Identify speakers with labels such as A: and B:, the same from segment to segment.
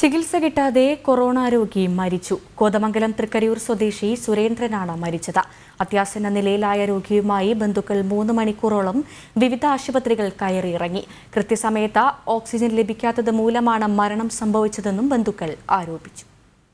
A: ചികിത്സ കിട്ടാതെ കൊറോണ രോഗി മരിച്ചു കോതമംഗലം തൃക്കരിയൂർ സ്വദേശി സുരേന്ദ്രനാണ് മരിച്ചത് അത്യാസന്ന നിലയിലായ രോഗിയുമായി ബന്ധുക്കൾ മൂന്ന് മണിക്കൂറോളം വിവിധ ആശുപത്രികൾ കയറിയിറങ്ങി കൃത്യസമയത്ത് ഓക്സിജൻ ലഭിക്കാത്തത് മൂലമാണ് മരണം സംഭവിച്ചതെന്നും ബന്ധുക്കൾ ആരോപിച്ചു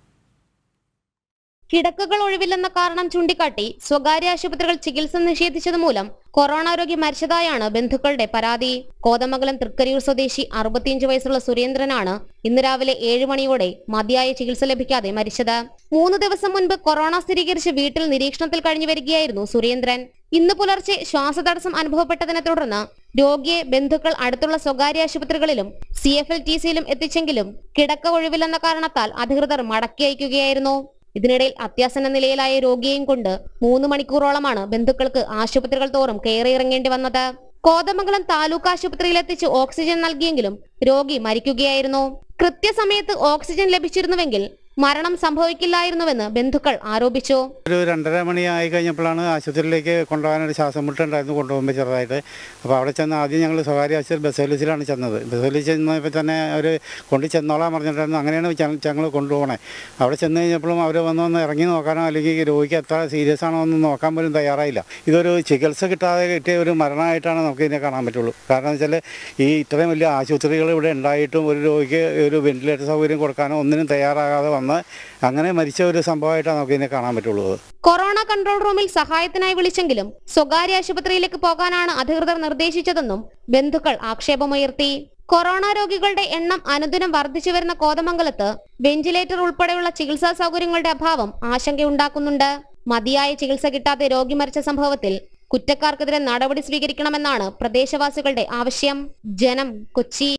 B: കിടക്കകൾ ഒഴിവില്ലെന്ന കാരണം ചൂണ്ടിക്കാട്ടി സ്വകാര്യ ആശുപത്രികൾ ചികിത്സ നിഷേധിച്ചത് മൂലം കൊറോണ രോഗി മരിച്ചതായാണ് ബന്ധുക്കളുടെ പരാതി കോതമംഗലം തൃക്കരിയൂർ സ്വദേശി അറുപത്തിയഞ്ച് വയസ്സുള്ള സുരേന്ദ്രനാണ് ഇന്ന് രാവിലെ ഏഴ് മണിയോടെ മതിയായ ചികിത്സ ലഭിക്കാതെ മരിച്ചത് മൂന്ന് ദിവസം മുൻപ് കൊറോണ സ്ഥിരീകരിച്ച് വീട്ടിൽ നിരീക്ഷണത്തിൽ കഴിഞ്ഞു വരികയായിരുന്നു സുരേന്ദ്രൻ ഇന്ന് പുലർച്ചെ ശ്വാസതടസ്സം അനുഭവപ്പെട്ടതിനെ തുടർന്ന് രോഗിയെ ബന്ധുക്കൾ അടുത്തുള്ള സ്വകാര്യ ആശുപത്രികളിലും സി എഫ് എൽ ടി സിയിലും എത്തിച്ചെങ്കിലും കിടക്ക ഒഴിവില്ലെന്ന കാരണത്താൽ അധികൃതർ മടക്കി അയക്കുകയായിരുന്നു ഇതിനിടയിൽ അത്യാസന്ന നിലയിലായ രോഗിയെയും കൊണ്ട് മൂന്ന് മണിക്കൂറോളമാണ് ബന്ധുക്കൾക്ക് ആശുപത്രികൾ തോറും കയറിയിറങ്ങേണ്ടി വന്നത് കോതമംഗലം താലൂക്ക് ആശുപത്രിയിലെത്തിച്ച് ഓക്സിജൻ നൽകിയെങ്കിലും രോഗി മരിക്കുകയായിരുന്നു കൃത്യസമയത്ത് ഓക്സിജൻ ലഭിച്ചിരുന്നുവെങ്കിൽ മരണം സംഭവിക്കില്ലായിരുന്നുവെന്ന് ബന്ധുക്കൾ ആരോപിച്ചു
C: ഒരു രണ്ടര മണി ആയി കഴിഞ്ഞപ്പോഴാണ് ആശുപത്രിയിലേക്ക് കൊണ്ടുപോകാനൊരു ശ്വാസം മുട്ടുണ്ടായിരുന്നു കൊണ്ടുപോകുമ്പോൾ ചെറുതായിട്ട് അപ്പോൾ അവിടെ ചെന്ന് ആദ്യം ഞങ്ങൾ സ്വകാര്യ ആശുപത്രി ബസോലിസിലാണ് ചെന്നത് ബസോലിസ് ചെന്നപ്പോൾ തന്നെ അവർ കൊണ്ട് ചെന്നോളാൻ പറഞ്ഞിട്ടായിരുന്നു അങ്ങനെയാണ് ഞങ്ങൾ കൊണ്ടുപോകണേ അവിടെ ചെന്ന് കഴിഞ്ഞപ്പോഴും അവർ വന്ന് ഒന്ന് ഇറങ്ങി നോക്കാനോ അല്ലെങ്കിൽ രോഗിക്ക് എത്ര സീരിയസ് ആണോ എന്ന് നോക്കാൻ പോലും തയ്യാറായില്ല ഇതൊരു ചികിത്സ കിട്ടാതെ കിട്ടിയ ഒരു മരണമായിട്ടാണ് നമുക്ക് ഇതിനെ കാണാൻ പറ്റുള്ളൂ കാരണം എന്ന് വെച്ചാൽ ഈ ഇത്രയും വലിയ ആശുപത്രികൾ ഇവിടെ ഉണ്ടായിട്ടും ഒരു രോഗിക്ക് ഒരു വെന്റിലേറ്റർ സൗകര്യം കൊടുക്കാനോ ഒന്നിനും തയ്യാറാകാതെ വന്ന് അങ്ങനെ മരിച്ച ഒരു സംഭവമായിട്ടാണ് നമുക്ക് ഇതിനെ കാണാൻ പറ്റുള്ളൂ
B: കൊറോണ കൺട്രോൾ റൂമിൽ സഹായത്തിനായി വിളിച്ചെങ്കിലും സ്വകാര്യ ആശുപത്രിയിലേക്ക് പോകാനാണ് അധികൃതർ നിർദ്ദേശിച്ചതെന്നും ബന്ധുക്കൾ ആക്ഷേപമുയർത്തി കൊറോണ രോഗികളുടെ എണ്ണം അനുദിനം വർദ്ധിച്ചു വരുന്ന കോതമംഗലത്ത് വെന്റിലേറ്റർ ഉൾപ്പെടെയുള്ള ചികിത്സാ സൗകര്യങ്ങളുടെ അഭാവം ആശങ്കയുണ്ടാക്കുന്നുണ്ട് മതിയായ ചികിത്സ കിട്ടാതെ രോഗി മരിച്ച സംഭവത്തിൽ കുറ്റക്കാർക്കെതിരെ നടപടി സ്വീകരിക്കണമെന്നാണ് പ്രദേശവാസികളുടെ ആവശ്യം ജനം കൊച്ചി